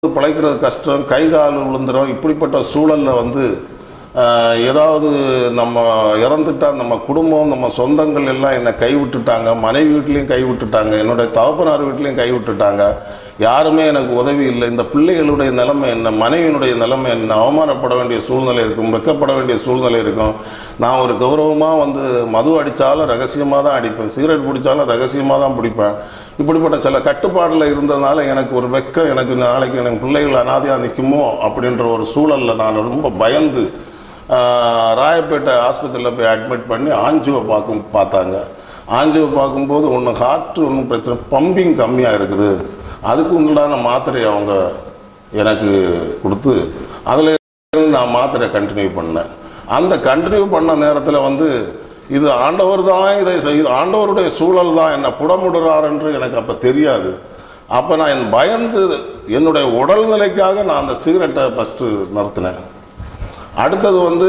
பிழைக்கிறது கஷ்டம் கை கால் விழுந்துடும் இப்படிப்பட்ட சூழலில் வந்து ஆஹ், ஏதாவது நம்ம இறந்துட்டா நம்ம குடும்பம் நம்ம சொந்தங்கள் எல்லாம் என்னை கைவிட்டுட்டாங்க மனைவி வீட்லேயும் கைவிட்டுட்டாங்க என்னுடைய தகப்பனார் வீட்லேயும் கைவிட்டுட்டாங்க யாருமே எனக்கு உதவி இல்லை இந்த பிள்ளைகளுடைய நிலைமை என்ன மனைவியினுடைய நிலைமை என்ன அவமானப்பட வேண்டிய சூழ்நிலை இருக்கும் வெக்கப்பட வேண்டிய சூழ்நிலை இருக்கும் நான் ஒரு கௌரவமாக வந்து மது அடித்தாலும் ரகசியமாக தான் அடிப்பேன் சிகரெட் பிடிச்சாலும் ரகசியமாக தான் பிடிப்பேன் இப்படிப்பட்ட சில கட்டுப்பாடில் இருந்ததுனால எனக்கு ஒரு வெக்கம் எனக்கு நாளைக்கு எனக்கு பிள்ளைகள் அனாதையாக நிற்குமோ அப்படின்ற ஒரு சூழலில் நான் ரொம்ப பயந்து ஆஹ், ராயப்பேட்டை ஆஸ்பத்திரியில் போய் அட்மிட் பண்ணி ஆஞ்சியோ பார்க்கும் பார்த்தாங்க ஆஞ்சியோ பார்க்கும்போது ஒன்று ஹார்ட் ஒன்றும் பிரச்சனை பம்பிங் கம்மியாக இருக்குது அதுக்கு உண்டான மாத்திரை அவங்க எனக்கு கொடுத்து அதில் நான் மாத்திரை கண்டினியூ பண்ணேன் அந்த கண்டினியூ பண்ண நேரத்தில் வந்து இது ஆண்டவர் தான் இதை செய்து ஆண்டவருடைய சூழல் தான் என்னை புடமுடுறார் என்று எனக்கு அப்போ தெரியாது அப்போ நான் என் பயந்து என்னுடைய உடல்நிலைக்காக நான் அந்த சிகரெட்டை ஃபஸ்ட்டு நிறுத்தினேன் அடுத்தது வந்து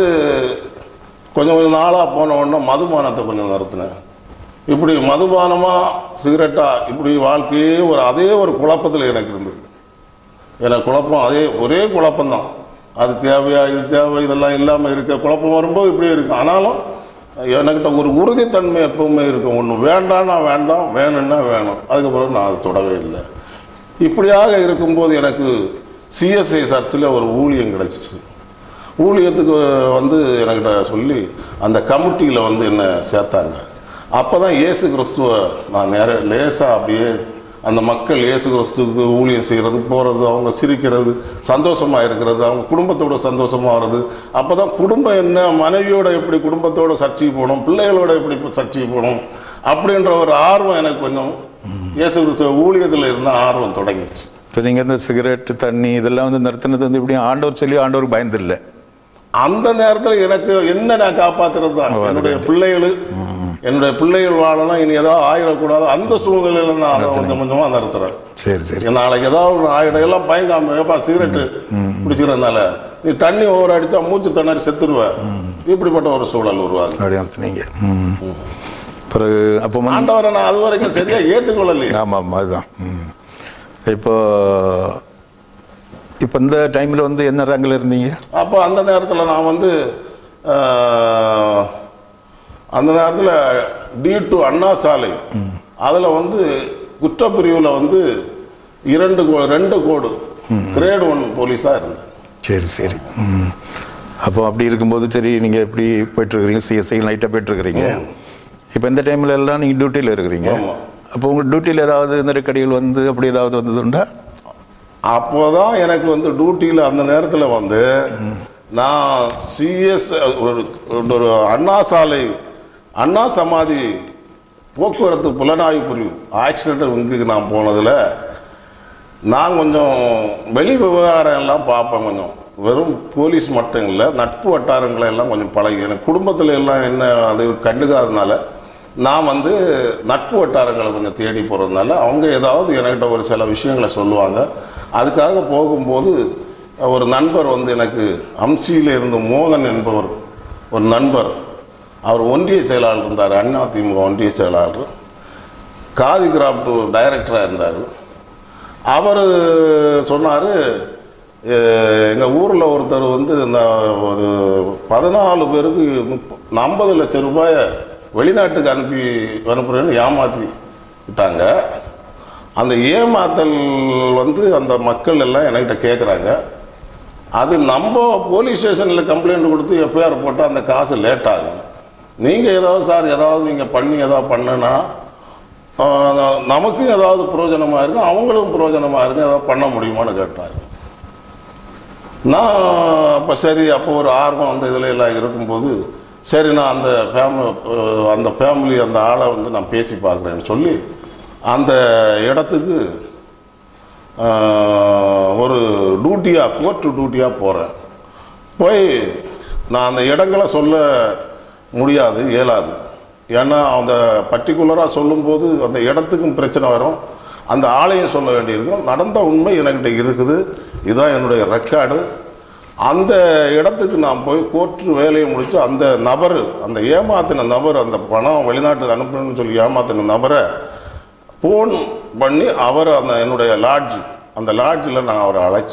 கொஞ்சம் கொஞ்சம் நாளாக போன உடனே மதுபானத்தை கொஞ்சம் நிறுத்தினேன் இப்படி மதுபானமாக சிகரெட்டாக இப்படி வாழ்க்கையே ஒரு அதே ஒரு குழப்பத்தில் எனக்கு இருந்தது எனக்கு குழப்பம் அதே ஒரே குழப்பம்தான் அது தேவையா இது தேவை இதெல்லாம் இல்லாமல் இருக்க குழப்பம் வரும்போது இப்படி இருக்கும் ஆனாலும் என்கிட்ட ஒரு உறுதித்தன்மை எப்பவுமே இருக்கும் ஒன்று வேண்டாம்னா வேண்டாம் வேணும்னா வேணும் அதுக்கப்புறம் நான் அதை தொடவே இல்லை இப்படியாக இருக்கும்போது எனக்கு சிஎஸ்ஐ சர்ச்சில் ஒரு ஊழியம் கிடச்சிச்சு ஊழியத்துக்கு வந்து என்கிட்ட சொல்லி அந்த கமிட்டியில் வந்து என்னை சேர்த்தாங்க அப்போ தான் இயேசு கிறிஸ்துவ நான் நேர லேசாக அப்படியே அந்த மக்கள் இயேசு கிறிஸ்துவுக்கு ஊழியம் செய்கிறது போகிறது அவங்க சிரிக்கிறது சந்தோஷமாக இருக்கிறது அவங்க குடும்பத்தோட சந்தோஷமாக வர்றது அப்போ தான் குடும்பம் என்ன மனைவியோட எப்படி குடும்பத்தோட சர்ச்சைக்கு போகணும் பிள்ளைகளோட எப்படி சர்ச்சைக்கு போகணும் அப்படின்ற ஒரு ஆர்வம் எனக்கு கொஞ்சம் இயேசு கிறிஸ்துவ ஊழியத்தில் இருந்த ஆர்வம் தொடங்கிச்சு இப்போ நீங்கள் இந்த சிகரெட் தண்ணி இதெல்லாம் வந்து நிறுத்தினது வந்து இப்படி ஆண்டவர் சொல்லி ஆண்டவர் பயந்தில்லை அந்த நேரத்தில் எனக்கு என்ன நான் காப்பாத்துறது தான் என்னுடைய பிள்ளைகள் என்னுடைய பிள்ளைகள் வாழணும் இனி ஏதாவது ஆயிடக்கூடாது அந்த சூழ்நிலையில நான் அதை கொஞ்சம் கொஞ்சமாக நிறுத்துறேன் சரி சரி நாளைக்கு ஏதாவது ஒரு ஆயிடம் எல்லாம் பயங்காம ஏப்பா சிகரெட்டு குடிச்சிக்கிறதுனால நீ தண்ணி ஓவர் அடிச்சா மூச்சு திணறி செத்துருவேன் இப்படிப்பட்ட ஒரு சூழல் உருவாகுது அப்படி நிறுத்தினீங்க ம் பிறகு அப்போ வந்து ஆண்டவரை நான் அது வரைக்கும் சரியா ஏற்றுக்கொள்ளலையே ஆமாம் ஆமாம் அதுதான் ம் இப்போ இப்போ இந்த டைமில் வந்து என்ன ரேங்கில் இருந்தீங்க அப்போ அந்த நேரத்தில் நான் வந்து ஆஹ், அந்த நேரத்தில் டி டு அண்ணா சாலை அதில் வந்து குற்றப்பிரிவில் வந்து இரண்டு கோ ரெண்டு கோடு கிரேட் ஒன் போலீஸாக இருந்தேன் சரி சரி ம் அப்போ அப்படி இருக்கும்போது சரி நீங்கள் எப்படி போயிட்டுருக்கிறீங்க சிஎஸ்ஐ லைட்டாக போயிட்டுருக்கிறீங்க இப்போ இந்த டைமில் எல்லாம் நீங்கள் டியூட்டியில் இருக்கிறீங்க ஆமா. அப்போ உங்கள் டியூட்டியில் ஏதாவது நெருக்கடிகள் வந்து அப்படி ஏதாவது வந்ததுண்டா அப்போதான் எனக்கு வந்து டியூட்டியில் அந்த நேரத்தில் வந்து நான் சிஎஸ் ஒரு ஒரு அண்ணா சாலை அண்ணா சமாதி போக்குவரத்து புலனாய்வு பிரிவு ஆக்சிடென்ட் இங்குக்கு நான் போனதில் நான் கொஞ்சம் வெளி விவகாரம் எல்லாம் பார்ப்பேன் கொஞ்சம் வெறும் போலீஸ் மட்டும் இல்லை நட்பு வட்டாரங்களை எல்லாம் கொஞ்சம் பழகி எனக்கு குடும்பத்தில் எல்லாம் என்ன அது கண்டுக்காதனால நான் வந்து நட்பு வட்டாரங்களை கொஞ்சம் தேடி போகிறதுனால அவங்க ஏதாவது என்கிட்ட ஒரு சில விஷயங்களை சொல்லுவாங்க அதுக்காக போகும்போது ஒரு நண்பர் வந்து எனக்கு அம்சியில் இருந்த மோகன் என்பவர் ஒரு நண்பர் அவர் ஒன்றிய செயலாளர் இருந்தார் அதிமுக ஒன்றிய செயலாளர் காதி கிராஃப்ட் டைரக்டராக இருந்தார் அவர் சொன்னார் எங்கள் ஊரில் ஒருத்தர் வந்து இந்த ஒரு பதினாலு பேருக்கு முப்ப ஐம்பது லட்சம் ரூபாயை வெளிநாட்டுக்கு அனுப்பி அனுப்புகிறேன்னு ஏமாற்றி விட்டாங்க அந்த ஏமாத்தல் வந்து அந்த மக்கள் எல்லாம் என்கிட்ட கேட்குறாங்க அது நம்ம போலீஸ் ஸ்டேஷனில் கம்ப்ளைண்ட் கொடுத்து எஃப்ஐஆர் போட்டால் அந்த காசு லேட் ஆகும் நீங்கள் ஏதாவது சார் ஏதாவது நீங்கள் பண்ணி ஏதாவது பண்ணுனா ஆஹ், நமக்கும் ஏதாவது பிரயோஜனமாக இருக்கும் அவங்களுக்கும் பிரயோஜனமாக இருக்கும் ஏதாவது பண்ண முடியுமான்னு கேட்டார் நான் அப்போ சரி அப்போ ஒரு ஆர்வம் அந்த இதில் எல்லாம் இருக்கும்போது சரி நான் அந்த ஃபேமிலி அந்த ஃபேமிலி அந்த ஆளை வந்து நான் பேசி பார்க்குறேன்னு சொல்லி அந்த இடத்துக்கு ஆஹ், ஒரு டியூட்டியாக கோர்ட்டு டியூட்டியாக போகிறேன் போய் நான் அந்த இடங்களை சொல்ல முடியாது இயலாது ஏன்னா அந்த பர்டிகுலராக சொல்லும்போது அந்த இடத்துக்கும் பிரச்சனை வரும் அந்த ஆளையும் சொல்ல வேண்டியிருக்கும் நடந்த உண்மை என்கிட்ட இருக்குது இதுதான் என்னுடைய ரெக்கார்டு அந்த இடத்துக்கு நான் போய் கோர்ட்டு வேலையை முடித்து அந்த நபர் அந்த ஏமாத்தின நபர் அந்த பணம் வெளிநாட்டுக்கு அனுப்பணும்னு சொல்லி ஏமாத்தின நபரை ஃபோன் பண்ணி அவர் அந்த என்னுடைய லாட்ஜ் அந்த லாட்ஜில் நான் அவரை அழைச்சி